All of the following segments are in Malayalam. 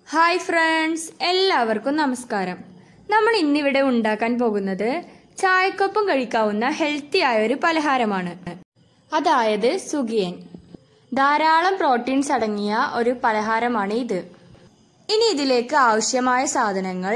ഹായ് ഫ്രണ്ട്സ് എല്ലാവർക്കും നമസ്കാരം നമ്മൾ ഇന്നിവിടെ ഉണ്ടാക്കാൻ പോകുന്നത് ചായക്കൊപ്പം കഴിക്കാവുന്ന ഹെൽത്തി ആയ ഒരു പലഹാരമാണ് അതായത് സുഗിയൻ ധാരാളം പ്രോട്ടീൻസ് അടങ്ങിയ ഒരു പലഹാരമാണ് ഇത് ഇനി ഇതിലേക്ക് ആവശ്യമായ സാധനങ്ങൾ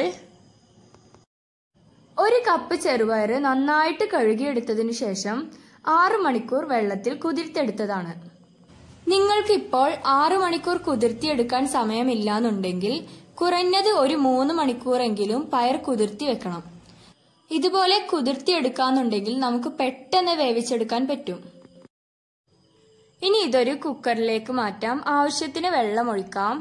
ഒരു കപ്പ് ചെറുപയർ നന്നായിട്ട് കഴുകിയെടുത്തതിനു ശേഷം ആറു മണിക്കൂർ വെള്ളത്തിൽ കുതിർത്തെടുത്തതാണ് നിങ്ങൾക്കിപ്പോൾ ആറു മണിക്കൂർ കുതിർത്തിയെടുക്കാൻ സമയമില്ലാന്നുണ്ടെങ്കിൽ കുറഞ്ഞത് ഒരു മൂന്ന് മണിക്കൂറെങ്കിലും പയർ കുതിർത്തി വെക്കണം ഇതുപോലെ കുതിർത്തിയെടുക്കാന്നുണ്ടെങ്കിൽ നമുക്ക് പെട്ടെന്ന് വേവിച്ചെടുക്കാൻ പറ്റും ഇനി ഇതൊരു കുക്കറിലേക്ക് മാറ്റാം ആവശ്യത്തിന് വെള്ളം ഒഴിക്കാം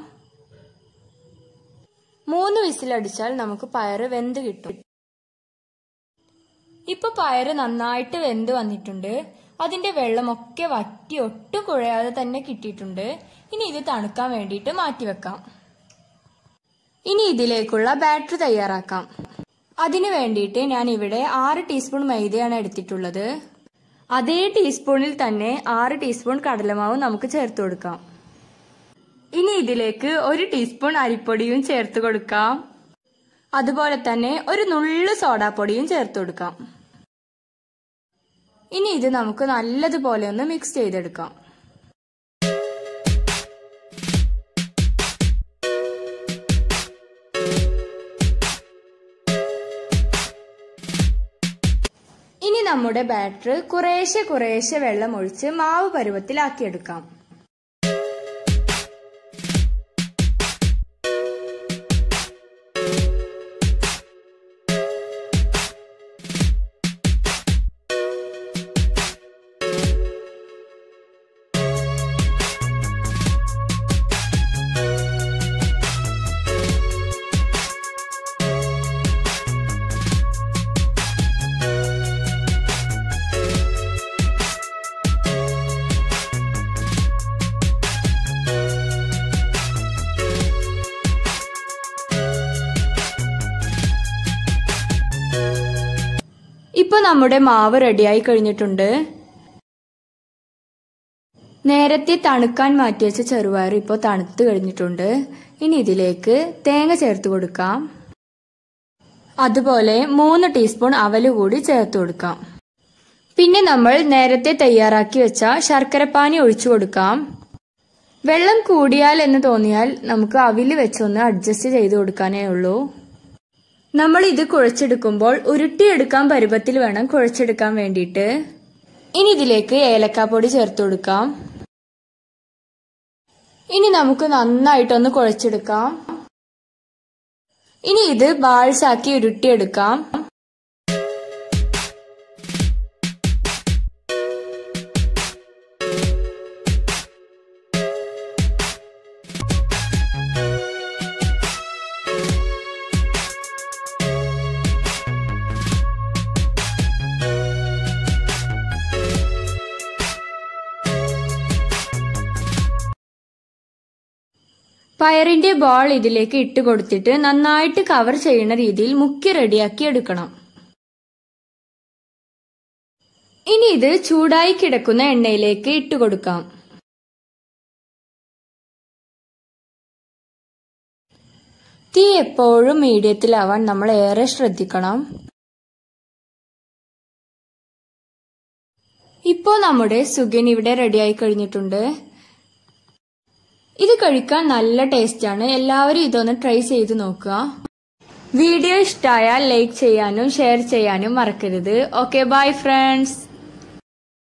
മൂന്ന് വിസിലടിച്ചാൽ നമുക്ക് പയറ് വെന്ത് കിട്ടും ഇപ്പൊ പയറ് നന്നായിട്ട് വെന്ത് വന്നിട്ടുണ്ട് അതിന്റെ വെള്ളമൊക്കെ വറ്റി ഒട്ടും കുഴയാതെ തന്നെ കിട്ടിയിട്ടുണ്ട് ഇനി ഇത് തണുക്കാൻ വേണ്ടിയിട്ട് മാറ്റിവെക്കാം ഇനി ഇതിലേക്കുള്ള ബാറ്റർ തയ്യാറാക്കാം അതിനു വേണ്ടിയിട്ട് ഞാൻ ഇവിടെ ആറ് ടീസ്പൂൺ മൈദയാണ് എടുത്തിട്ടുള്ളത് അതേ ടീസ്പൂണിൽ തന്നെ ആറ് ടീസ്പൂൺ കടലമാവ് നമുക്ക് ചേർത്ത് കൊടുക്കാം ഇനി ഇതിലേക്ക് ഒരു ടീസ്പൂൺ അരിപ്പൊടിയും ചേർത്ത് കൊടുക്കാം അതുപോലെ തന്നെ ഒരു നുള്ളു സോഡാപ്പൊടിയും ചേർത്ത് കൊടുക്കാം ഇനി ഇത് നമുക്ക് നല്ലതുപോലെ ഒന്ന് മിക്സ് ചെയ്തെടുക്കാം ഇനി നമ്മുടെ ബാറ്റർ കുറേശ്ശെ കുറേശ്ശെ വെള്ളം ഒഴിച്ച് മാവ് പരുവത്തിലാക്കിയെടുക്കാം ഇപ്പൊ നമ്മുടെ മാവ് റെഡിയായി കഴിഞ്ഞിട്ടുണ്ട് നേരത്തെ തണുക്കാൻ മാറ്റിവെച്ച ചെറുപയർ ഇപ്പോൾ തണുത്ത് കഴിഞ്ഞിട്ടുണ്ട് ഇനി ഇതിലേക്ക് തേങ്ങ ചേർത്ത് കൊടുക്കാം അതുപോലെ മൂന്ന് ടീസ്പൂൺ അവല് കൂടി ചേർത്ത് കൊടുക്കാം പിന്നെ നമ്മൾ നേരത്തെ തയ്യാറാക്കി വെച്ച ശർക്കരപ്പാനി ഒഴിച്ചു കൊടുക്കാം വെള്ളം കൂടിയാൽ എന്ന് തോന്നിയാൽ നമുക്ക് അവില് വെച്ചൊന്ന് അഡ്ജസ്റ്റ് ചെയ്ത് കൊടുക്കാനേ ഉള്ളൂ നമ്മൾ ഇത് കുഴച്ചെടുക്കുമ്പോൾ ഉരുട്ടിയെടുക്കാൻ പരുവത്തിൽ വേണം കുഴച്ചെടുക്കാൻ വേണ്ടിയിട്ട് ഇനി ഇതിലേക്ക് ഏലക്കാപ്പൊടി ചേർത്ത് കൊടുക്കാം ഇനി നമുക്ക് നന്നായിട്ടൊന്ന് കുഴച്ചെടുക്കാം ഇനി ഇത് ബാൾസാക്കി ഉരുട്ടിയെടുക്കാം പയറിന്റെ ബോൾ ഇതിലേക്ക് ഇട്ട് കൊടുത്തിട്ട് നന്നായിട്ട് കവർ ചെയ്യുന്ന രീതിയിൽ മുക്കി റെഡിയാക്കി എടുക്കണം ഇനി ഇത് ചൂടായി കിടക്കുന്ന എണ്ണയിലേക്ക് ഇട്ട് കൊടുക്കാം തീ എപ്പോഴും മീഡിയത്തിലാവാൻ നമ്മൾ ഏറെ ശ്രദ്ധിക്കണം ഇപ്പോൾ നമ്മുടെ സുഗൻ ഇവിടെ റെഡിയായി കഴിഞ്ഞിട്ടുണ്ട് ഇത് കഴിക്കാൻ നല്ല ടേസ്റ്റാണ് എല്ലാവരും ഇതൊന്ന് ട്രൈ ചെയ്ത് നോക്കുക വീഡിയോ ഇഷ്ടമായാൽ ലൈക്ക് ചെയ്യാനും ഷെയർ ചെയ്യാനും മറക്കരുത് ഓക്കെ ബൈ ഫ്രണ്ട്സ്